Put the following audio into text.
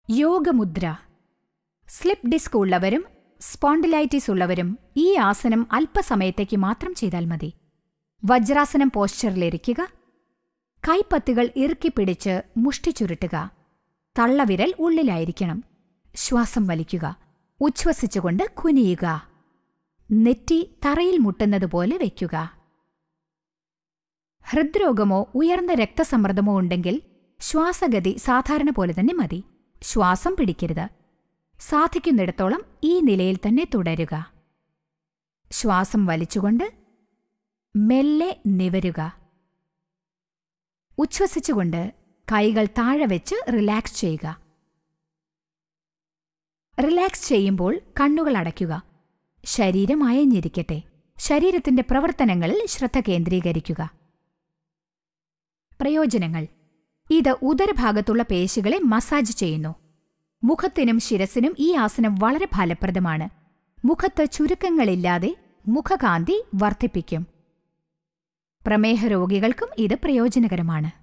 യോഗമുദ്ര slip disc ഉള്ളവരും spondylitis ഉള്ളവരും ഈ ആസനം അല്പസമയത്തേക്ക് മാത്രം ചെയ്താൽ മതി വജ്രാസനം പോസ്ചറിലിരിക്കുക കൈപ്പത്തുകൾ ഇറുക്കി പിടിച്ച് മുഷ്ടി ചുരുട്ടുക തള്ളവിരൽ ഉള്ളിലായിരിക്കണം ശ്വാസം വലിക്കുക ഉച്ഛ്വസിച്ചുകൊണ്ട് കുനിയുക നെറ്റി തറയിൽ മുട്ടുന്നതുപോലെ വയ്ക്കുക ഹൃദ്രോഗമോ ഉയർന്ന രക്തസമ്മർദ്ദമോ ഉണ്ടെങ്കിൽ ശ്വാസഗതി സാധാരണ പോലെ തന്നെ മതി ശ്വാസം പിടിക്കരുത് സാധിക്കുന്നിടത്തോളം ഈ നിലയിൽ തന്നെ തുടരുക ശ്വാസം വലിച്ചുകൊണ്ട് മെല്ലെ നിവരുക ഉച്ഛ്വസിച്ചുകൊണ്ട് കൈകൾ താഴെ വെച്ച് റിലാക്സ് ചെയ്യുക റിലാക്സ് ചെയ്യുമ്പോൾ കണ്ണുകൾ അടയ്ക്കുക ശരീരം അയഞ്ഞിരിക്കട്ടെ ശരീരത്തിന്റെ പ്രവർത്തനങ്ങളിൽ ശ്രദ്ധ കേന്ദ്രീകരിക്കുക പ്രയോജനങ്ങൾ ഇത് ഉദരഭാഗത്തുള്ള പേശികളെ മസാജ് ചെയ്യുന്നു മുഖത്തിനും ശിരസിനും ഈ ആസനം വളരെ ഫലപ്രദമാണ് മുഖത്ത് ചുരുക്കങ്ങളില്ലാതെ മുഖകാന്തി വർദ്ധിപ്പിക്കും പ്രമേഹ രോഗികൾക്കും ഇത് പ്രയോജനകരമാണ്